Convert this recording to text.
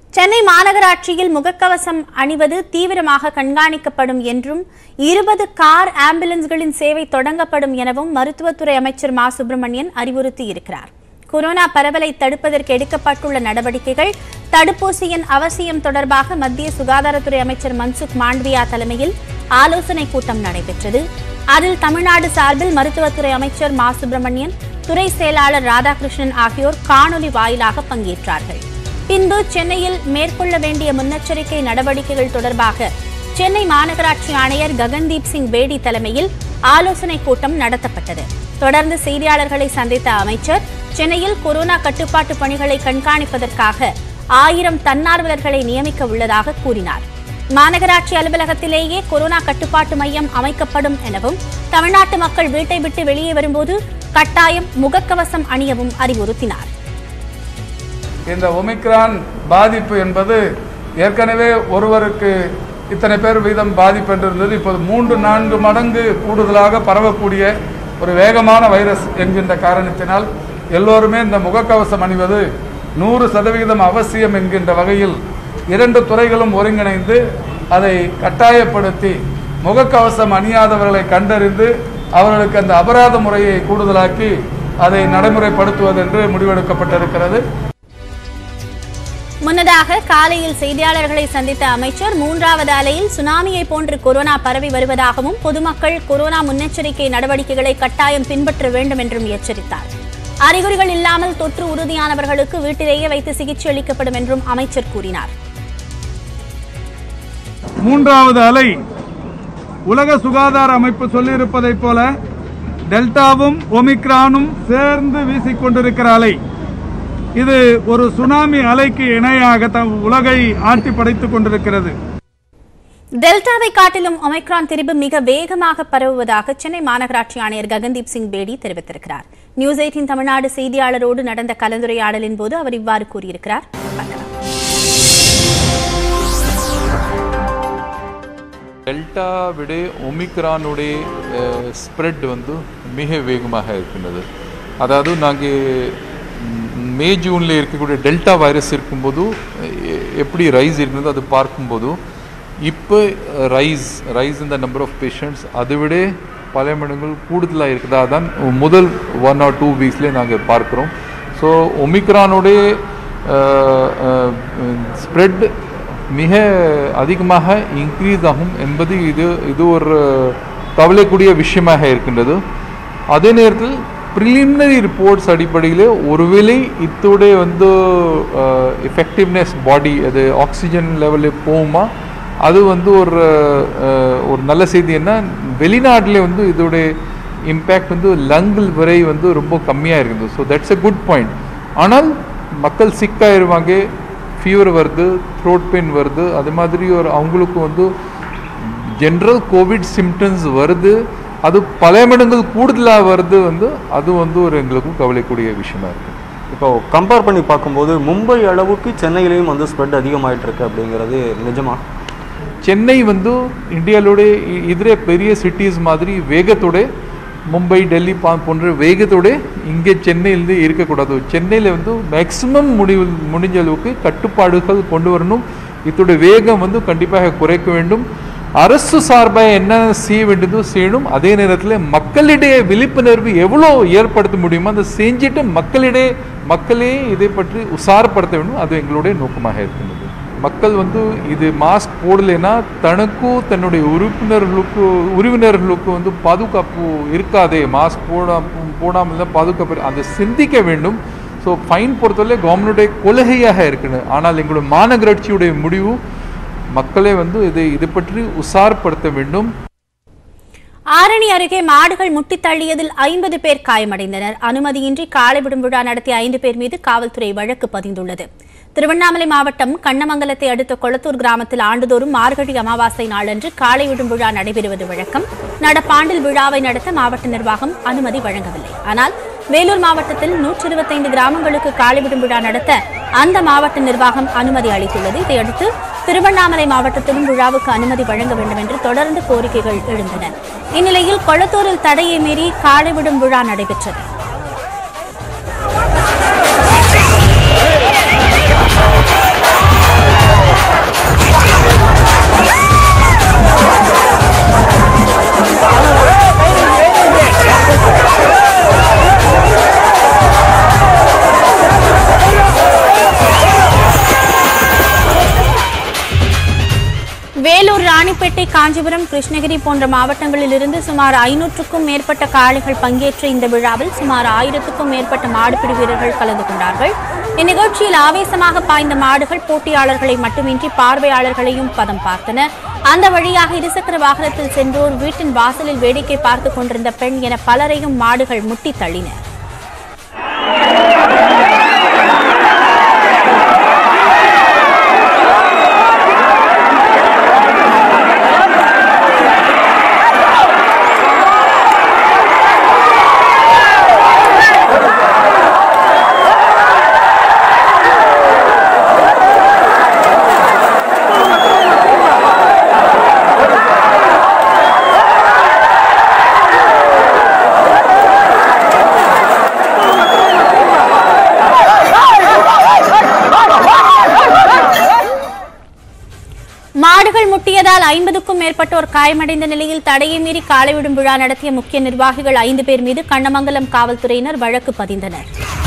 சென்னை மாநகராட்சியில் முகக்கவசம் அணிவது தீவிரமாக கண்காணிக்கப்படும் என்றும் இருபது கார் ஆம்புலன்ஸ்களின் சேவை தொடங்கப்படும் எனவும் மருத்துவத்துறை அமைச்சர் மா சுப்பிரமணியன் அறிவுறுத்தியிருக்கிறார் கொரோனா பரவலை தடுப்பதற்கு எடுக்கப்பட்டுள்ள நடவடிக்கைகள் தடுப்பூசியின் அவசியம் தொடர்பாக மத்திய சுகாதாரத்துறை அமைச்சர் மன்சுக் மாண்ட்வியா தலைமையில் ஆலோசனை கூட்டம் நடைபெற்றது அதில் தமிழ்நாடு சார்பில் மருத்துவத்துறை அமைச்சர் மா சுப்பிரமணியன் துறை செயலாளர் ராதாகிருஷ்ணன் ஆகியோர் காணொலி வாயிலாக பங்கேற்றார்கள் பின்பு சென்னையில் மேற்கொள்ள வேண்டிய முன்னெச்சரிக்கை நடவடிக்கைகள் தொடர்பாக சென்னை மாநகராட்சி ஆணையர் ககன்தீப் சிங் பேடி தலைமையில் ஆலோசனை கூட்டம் நடத்தப்பட்டது தொடர்ந்து செய்தியாளர்களை சந்தித்த அமைச்சர் சென்னையில் கொரோனா கட்டுப்பாட்டு பணிகளை கண்காணிப்பதற்காக ஆயிரம் தன்னார்வலர்களை நியமிக்க உள்ளதாக கூறினார் மாநகராட்சி அலுவலகத்திலேயே கொரோனா கட்டுப்பாட்டு மையம் அமைக்கப்படும் எனவும் தமிழ்நாட்டு மக்கள் வீட்டை விட்டு வெளியே வரும்போது கட்டாயம் முகக்கவசம் அணியவும் அறிவுறுத்தினார் இந்த ஒமிக்ரான் பாதிப்பு என்பது ஏற்கனவே ஒருவருக்கு இத்தனை பேர் வீதம் பாதிப்பு என்று இருந்தது இப்போது மூன்று நான்கு மடங்கு கூடுதலாக பரவக்கூடிய ஒரு வேகமான வைரஸ் என்கின்ற காரணத்தினால் எல்லோருமே இந்த முகக்கவசம் அணிவது நூறு சதவிகிதம் அவசியம் என்கின்ற வகையில் இரண்டு துறைகளும் ஒருங்கிணைந்து அதை கட்டாயப்படுத்தி முகக்கவசம் அணியாதவர்களை கண்டறிந்து அவர்களுக்கு அந்த அபராத முறையை கூடுதலாக்கி அதை நடைமுறைப்படுத்துவதென்று முடிவெடுக்கப்பட்டிருக்கிறது முன்னதாக காலையில் செய்தியாளர்களை சந்தித்த அமைச்சர் மூன்றாவது அலையில் சுனாமியை போன்று கொரோனா பரவி வருவதாகவும் பொதுமக்கள் கொரோனா முன்னெச்சரிக்கை நடவடிக்கைகளை கட்டாயம் பின்பற்ற வேண்டும் என்றும் எச்சரித்தார் அறிகுறிகள் இல்லாமல் தொற்று உறுதியானவர்களுக்கு வீட்டிலேயே வைத்து சிகிச்சை அளிக்கப்படும் என்றும் அமைச்சர் கூறினார் மூன்றாவது அலை உலக சுகாதார அமைப்பு சொல்லியிருப்பதைப் போல டெல்டாவும் ஒமிக்ரானும் சேர்ந்து வீசிக்கொண்டிருக்கிற அலை இது ஒரு சுனாமி அலைக்கு இணையாக தம் உலகை ஆட்டி படைத்துக் கொண்டிருக்கிறது டெல்டாவை காட்டிலும் ஒமைக்ரான் திரிபு மிக வேகமாக பரவுவதாக சென்னை மாநகராட்சி ஆணையர் ககன்தீப் சிங் பேடி தெரிவித்திருக்கிறார் நியூஸ் எயிட்டின் தமிழ்நாடு செய்தியாளரோடு நடந்த கலந்துரையாடலின் போது அவர் இவ்வாறு கூறியிருக்கிறார் பார்க்கலாம். டெல்டா விட ஒமிக்ரானுடைய ஸ்ப்ரெட் வந்து மிக வேகமாக இருக்கின்றது அதாவது நாங்கள் மே ஜூனில் இருக்கக்கூடிய டெல்டா வைரஸ் இருக்கும்போது எ- எப்படி ரைஸ் இருந்தது அது பார்க்கும்போது இப்போ ரைஸ் ரைஸ் இந்த நம்பர் ஆஃப் பேஷண்ட்ஸ் அதை விட பல மடங்கள் கூடுதலாக இருக்குதா தான் முதல் ஒன் ஆர் டூ வீக்ஸ்லேயே நாங்கள் பார்க்குறோம் ஸோ ஒமிக்ரானுடைய ஸ்ப்ரெட் மிக அதிகமாக இன்க்ரீஸ் ஆகும் என்பது இது இது ஒரு கவலைக்கூடிய விஷயமாக இருக்கின்றது அதே நேரத்தில் ப்ரிலிமினரி ரிப்போர்ட்ஸ் அடிப்படையில் ஒருவேளை இத்தோட வந்து எஃபெக்டிவ்னஸ் பாடி அது ஆக்சிஜன் லெவலில் போகுமா அது வந்து ஒரு அஹ், ஒரு நல்ல செய்தி என்ன வெளிநாட்டில் வந்து இதோடைய இம்பேக்ட் வந்து லங்கில் வரை வந்து ரொம்ப கம்மியாக இருக்குது so that's a good point ஆனால் மக்கள் சிக்காயிருவாங்க ஃபீவர் வருது த்ரோட் பெயின் வருது அது மாதிரி ஒரு அவங்களுக்கு வந்து ஜென்ரல் கோவிட் சிம்டம்ஸ் வருது அது பல மடங்கள் கூடுதலாக வருது வந்து அது வந்து ஒரு எங்களுக்கு கவலைக்கூடிய விஷயமா இருக்குது இப்போ கம்பேர் பண்ணி பார்க்கும்போது மும்பை அளவுக்கு சென்னையிலையும் வந்து ஸ்ப்ரெட் அதிகமாயிட்டு இருக்கு அப்படிங்கிறது நிஜமா சென்னை வந்து இந்தியாவோட இ- இதர பெரிய சிட்டிஸ் மாதிரி வேகத்தோட மும்பை டெல்லி பா போன்ற வேகத்தோட இங்கே சென்னையிலேருந்து இருக்கக்கூடாது சென்னையில் வந்து மேக்ஸிமம் முடிவு முடிஞ்ச அளவுக்கு கட்டுப்பாடுகள் கொண்டு வரணும் இதோட வேகம் வந்து கண்டிப்பாக குறைக்க வேண்டும் அரசு சார்பாக என்ன செய்ய வேண்டியதோ செய்யணும் அதே நேரத்தில் மக்களிடையே விழிப்புணர்வு எவ்வளோ ஏற்படுத்த முடியுமோ அதை செஞ்சுட்டு மக்களிடையே மக்களே இதை பற்றி உசாரப்படுத்த வேண்டும் அது எங்களுடைய நோக்கமாக இருக்கின்றது மக்கள் வந்து இது மாஸ்க் போடலைன்னா தனக்கும் தன்னுடைய உறுப்பினர்களுக்கு உறவினர்களுக்கு வந்து பாதுகாப்பு இருக்காதே மாஸ்க் போடா போடாமல் தான் பாதுகாப்பு இரு- அதை சிந்திக்க வேண்டும் ஸோ ஃபைன் பொறுத்தவரை கவர்மெண்டுடைய கொள்கையாக இருக்குது ஆனால் எங்களுடைய மாநகராட்சியுடைய முடிவு மக்களை வந்து இதை இது பற்றி உசார்படுத்த வேண்டும் ஆரணி அருகே மாடுகள் முட்டித் தள்ளியதில் ஐம்பது பேர் காயமடைந்தனர் அனுமதியின்றி காளை விடும் விழா நடத்திய ஐந்து பேர் மீது காவல்துறை வழக்கு பதிந்துள்ளது திருவண்ணாமலை மாவட்டம் கண்ணமங்கலத்தை அடுத்த கொளத்தூர் கிராமத்தில் ஆண்டுதோறும் மார்கழி அமாவாசை நாளன்று காளை விடும் விழா நடைபெறுவது வழக்கம் நடப்பாண்டில் விழாவை நடத்த மாவட்ட நிர்வாகம் அனுமதி வழங்கவில்லை ஆனால் வேலூர் மாவட்டத்தில் நூற்றி இருபத்தைந்து கிராமங்களுக்கு காளை விடும் விழா நடத்த அந்த மாவட்ட நிர்வாகம் அனுமதி அளித்துள்ளது இதையடுத்து திருவண்ணாமலை மாவட்டத்திலும் விழாவுக்கு அனுமதி வழங்க வேண்டும் என்று தொடர்ந்து கோரிக்கைகள் எழுந்தன இந்நிலையில் கொளத்தூரில் தடையை மீறி காளை விடும் விழா நடைபெற்றது ராணிப்பேட்டை காஞ்சிபுரம் கிருஷ்ணகிரி போன்ற மாவட்டங்களில் இருந்து சுமார் ஐநூற்றுக்கும் மேற்பட்ட காளைகள் பங்கேற்ற இந்த விழாவில் சுமார் ஆயிரத்துக்கும் மேற்பட்ட மாடுபிடி வீரர்கள் கலந்து கொண்டார்கள் இந்நிகழ்ச்சியில் ஆவேசமாக பாய்ந்த மாடுகள் போட்டியாளர்களை மட்டுமின்றி பார்வையாளர்களையும் பதம் பார்த்தன அந்த வழியாக இருசக்கர வாகனத்தில் சென்றோர் வீட்டின் வாசலில் வேடிக்கை பார்த்துக் கொண்டிருந்த பெண் என பலரையும் மாடுகள் முட்டி தள்ளின மாடுகள் முட்டியதால் ஐம்பதுக்கும் மேற்பட்டோர் காயமடைந்த நிலையில் தடையை மீறி காளைவிடும் விழா நடத்திய முக்கிய நிர்வாகிகள் ஐந்து பேர் மீது கண்ணமங்கலம் காவல்துறையினர் வழக்கு பதிந்தனர்